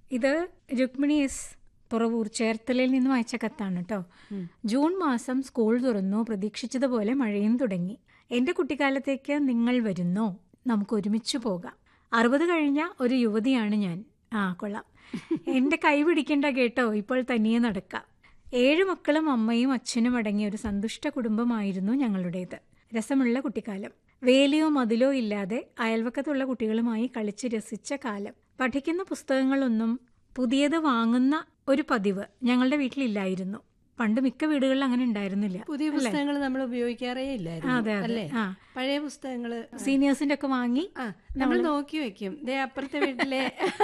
ഇത് രുക്മിണി എസ് തുറവൂർ ചേർത്തലയിൽ നിന്നും അയച്ച കത്താണ് കേട്ടോ ജൂൺ മാസം സ്കൂൾ തുറന്നു പ്രതീക്ഷിച്ചതുപോലെ മഴയും തുടങ്ങി എന്റെ കുട്ടിക്കാലത്തേക്ക് നിങ്ങൾ വരുന്നോ നമുക്ക് ഒരുമിച്ച് പോകാം അറുപത് കഴിഞ്ഞ ഒരു യുവതിയാണ് ഞാൻ ആ കൊള്ളാം എന്റെ കൈ പിടിക്കണ്ട കേട്ടോ ഇപ്പോൾ തനിയെ നടക്കാം ഏഴ് മക്കളും അമ്മയും അച്ഛനും അടങ്ങിയ ഒരു സന്തുഷ്ട കുടുംബമായിരുന്നു ഞങ്ങളുടേത് രസമുള്ള കുട്ടിക്കാലം വേലിയോ മതിലോ ഇല്ലാതെ അയൽവക്കത്തുള്ള കുട്ടികളുമായി കളിച്ച് രസിച്ച കാലം പഠിക്കുന്ന പുസ്തകങ്ങളൊന്നും പുതിയത് വാങ്ങുന്ന ഒരു പതിവ് ഞങ്ങളുടെ വീട്ടിലില്ലായിരുന്നു പണ്ട് മിക്ക വീടുകളിൽ അങ്ങനെ ഉണ്ടായിരുന്നില്ല പുതിയ പുസ്തകങ്ങൾ നമ്മൾ ഉപയോഗിക്കാറേ ഇല്ലായിരുന്നു അതെ അതെ അല്ലേ ആ പഴയ പുസ്തകങ്ങള് സീനിയേഴ്സിന്റെ ഒക്കെ വാങ്ങി ആ നമ്മൾ നോക്കി വെക്കും ദേ അപ്പുറത്തെ വീട്ടിലെ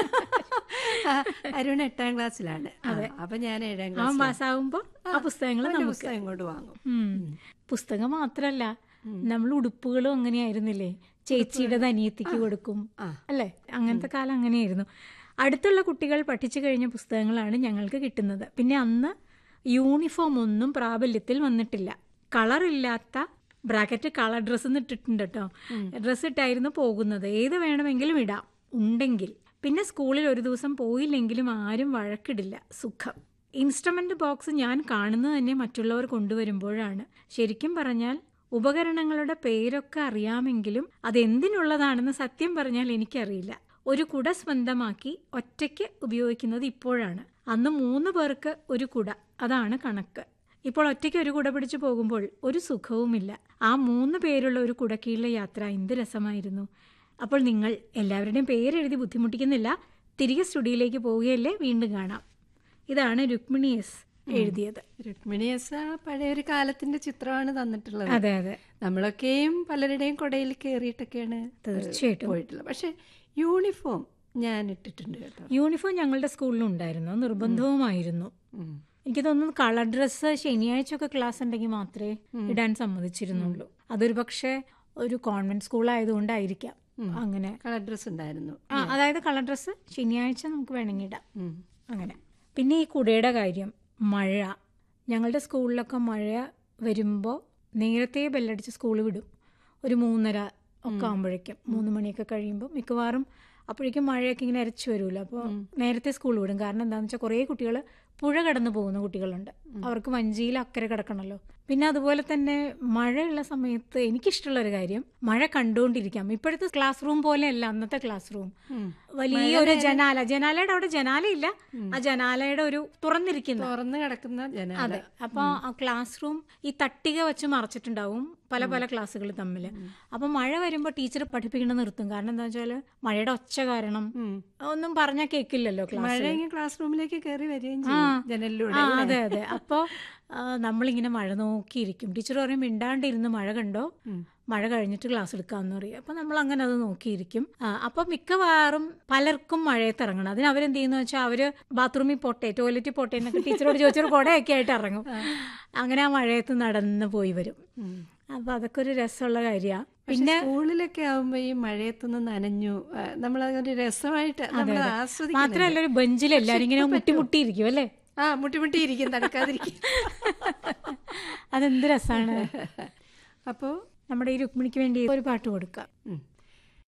ആ, അരുൺ എട്ടാം ക്ലാസ്സിലാണ് ആ, അപ്പൊ ഞാൻ ഏഴാം അവൻ ക്ലാസ് പാസ്സാകുമ്പോ ആ പുസ്തകങ്ങൾ നമുക്ക് പുസ്തകം ഇങ്ങോട്ട് വാങ്ങും ഉം. പുസ്തകം മാത്രല്ല നമ്മൾ ഉടുപ്പുകളും അങ്ങനെയായിരുന്നില്ലേ ചേച്ചിയുടെ അനിയത്തിക്ക് കൊടുക്കും ആ. അല്ലേ അങ്ങനത്തെ കാലം അങ്ങനെയായിരുന്നു അടുത്തുള്ള കുട്ടികൾ പഠിച്ചു കഴിഞ്ഞ പുസ്തകങ്ങളാണ് ഞങ്ങൾക്ക് കിട്ടുന്നത് പിന്നെ അന്ന് യൂണിഫോം ഒന്നും പ്രാബല്യത്തിൽ വന്നിട്ടില്ല കളറില്ലാത്ത ബ്രാക്കറ്റ് കളർ ഡ്രസ്സ് ഇട്ടിട്ടുണ്ട് കേട്ടോ ഡ്രസ്സ് ഇട്ടായിരുന്നു പോകുന്നത് ഏത് വേണമെങ്കിലും ഇടാം ഉണ്ടെങ്കിൽ പിന്നെ സ്കൂളിൽ ഒരു ദിവസം പോയില്ലെങ്കിലും ആരും വഴക്കിടില്ല സുഖം ഇൻസ്ട്രുമെന്റ് ബോക്സ് ഞാൻ കാണുന്നത് തന്നെ മറ്റുള്ളവർ കൊണ്ടുവരുമ്പോഴാണ് ശരിക്കും പറഞ്ഞാൽ ഉപകരണങ്ങളുടെ പേരൊക്കെ അറിയാമെങ്കിലും അതെന്തിനുള്ളതാണെന്ന് സത്യം പറഞ്ഞാൽ എനിക്കറിയില്ല ഒരു കുട സ്വന്തമാക്കി ഒറ്റയ്ക്ക് ഉപയോഗിക്കുന്നത് ഇപ്പോഴാണ് അന്ന് മൂന്ന് പേർക്ക് ഒരു കുട അതാണ് കണക്ക് ഇപ്പോൾ ഒറ്റയ്ക്ക് ഒരു കുട പിടിച്ചു പോകുമ്പോൾ ഒരു സുഖവുമില്ല ആ മൂന്ന് പേരുള്ള ഒരു കുടക്കീഴിലെ യാത്ര എന്ത് രസമായിരുന്നു അപ്പോൾ നിങ്ങൾ എല്ലാവരുടെയും പേരെഴുതി ബുദ്ധിമുട്ടിക്കുന്നില്ല തിരികെ സ്റ്റുഡിയോയിലേക്ക് പോവുകയല്ലേ വീണ്ടും കാണാം ഇതാണ് രുക്മിണി എസ് എഴുതിയത് രുക്മിണി എസ് ആ പഴയ ഒരു കാലത്തിന്റെ ചിത്രമാണ് തന്നിട്ടുള്ളത് അതെ അതെ നമ്മളൊക്കെയും പലരുടെയും കൊടയിൽ കയറിയിട്ടൊക്കെയാണ് തീർച്ചയായിട്ടും പോയിട്ടുള്ളത് പക്ഷെ യൂണിഫോം ഞാൻ ഇട്ടിട്ടുണ്ട് കേട്ടോ യൂണിഫോം ഞങ്ങളുടെ സ്കൂളിലും ഉണ്ടായിരുന്നു നിർബന്ധവുമായിരുന്നു ഉം. എനിക്ക് തോന്നുന്നു കളർ ഡ്രസ്സ് ശനിയാഴ്ച ഒക്കെ ക്ലാസ് ഉണ്ടെങ്കിൽ മാത്രമേ ഇടാൻ സമ്മതിച്ചിരുന്നുള്ളൂ അതൊരു പക്ഷേ ഒരു കോൺവെന്റ് സ്കൂൾ ആയതുകൊണ്ടായിരിക്കാം അങ്ങനെ കളർ ഡ്രസ് ഉണ്ടായിരുന്നു ആ അതായത് കളർ ഡ്രസ്സ് ശനിയാഴ്ച നമുക്ക് വേണമെങ്കിൽ ഇടാം ഉം. അങ്ങനെ പിന്നെ ഈ കുടയുടെ കാര്യം മഴ ഞങ്ങളുടെ സ്കൂളിലൊക്കെ മഴ വരുമ്പോൾ നേരത്തെ ബെല്ലടിച്ച് സ്കൂൾ വിടും ഒരു മൂന്നര ഒക്കെ ആകുമ്പോഴേക്കും മൂന്ന് മണിയൊക്കെ കഴിയുമ്പോൾ മിക്കവാറും അപ്പോഴേക്കും മഴയൊക്കെ ഇങ്ങനെ അരച്ചു വരുമല്ലോ അപ്പോൾ നേരത്തെ സ്കൂൾ വിടും കാരണം എന്താണെന്ന് വെച്ചാൽ കുറേ കുട്ടികൾ പുഴ കടന്നു പോകുന്ന കുട്ടികളുണ്ട് അവർക്ക് വഞ്ചിയിൽ അക്കരെ കിടക്കണമല്ലോ പിന്നെ അതുപോലെ തന്നെ മഴയുള്ള സമയത്ത് എനിക്കിഷ്ടമുള്ള ഒരു കാര്യം മഴ കണ്ടുകൊണ്ടിരിക്കാം ഇപ്പോഴത്തെ ക്ലാസ് റൂം പോലെയല്ല അന്നത്തെ ക്ലാസ് റൂം ഉം. വലിയൊരു ജനാല ജനാലയുടെ അവിടെ ജനാലയില്ല ആ ജനാലയുടെ ഒരു തുറന്നിരിക്കുന്ന തുറന്നു കിടക്കുന്ന ജനാല അതെ അപ്പൊ ആ ക്ലാസ് റൂം ഈ തട്ടിക വെച്ച് മറച്ചിട്ടുണ്ടാവും പല പല ക്ലാസ്സുകൾ തമ്മിൽ അപ്പൊ മഴ വരുമ്പോൾ ടീച്ചർ പഠിപ്പിക്കുന്നത് നിർത്തും കാരണം എന്താ വെച്ചാല് മഴയുടെ ഒച്ച കാരണം ഉം. ഒന്നും പറഞ്ഞാൽ കേൾക്കില്ലല്ലോ ക്ലാസ് മഴ ഇങ്ങനെ ക്ലാസ് റൂമിലേക്ക് കയറി വരികയും ചെയ്യും ജനലിലൂടെ ആ അതെ അതെ അപ്പോ ആ, നമ്മളിങ്ങനെ മഴ നോക്കിയിരിക്കും ടീച്ചർ പറയും മിണ്ടാണ്ടിരുന്ന് മഴ കണ്ടോ മഴ കഴിഞ്ഞിട്ട് ക്ലാസ് എടുക്കാമെന്ന് പറയും അപ്പൊ നമ്മൾ അങ്ങനെ അത് നോക്കിയിരിക്കും ആ, അപ്പൊ മിക്കവാറും പലർക്കും മഴയത്ത് ഇറങ്ങണം അതിന് അവരെന്ത് ചെയ്യുന്ന വെച്ചാൽ അവര് ബാത്റൂമിൽ പോട്ടെ ടോയ്ലറ്റിൽ പോട്ടെ എന്നൊക്കെ ടീച്ചറോട് ചോദിച്ചൊരു കുടയൊക്കെ ആയിട്ട് ഇറങ്ങും അങ്ങനെ ആ മഴയത്ത് നടന്ന് പോയി വരും ഉം. അപ്പൊ അതൊക്കെ ഒരു രസമുള്ള കാര്യമാണ് പിന്നെ സ്കൂളിലൊക്കെ ആവുമ്പോ ഈ മഴയത്തൊന്ന് നനഞ്ഞു ആ, നമ്മളതൊരു രസമായിട്ട് നമ്മൾ ആസ്വദിക്കും മാത്രമല്ല ഒരു ബെഞ്ചിൽ എല്ലാരും ഇങ്ങനെ മുട്ടി മുട്ടിയിരിക്കും അല്ലേ ആ മുട്ടിമുട്ടി ഇരിക്കും തടുക്കാതിരിക്കും അതെന്ത് രസമാണ് അപ്പോ നമ്മുടെ ഈ രുക്മിണിക്ക് വേണ്ടി ഒരു പാട്ട് കൊടുക്കാം ഉം.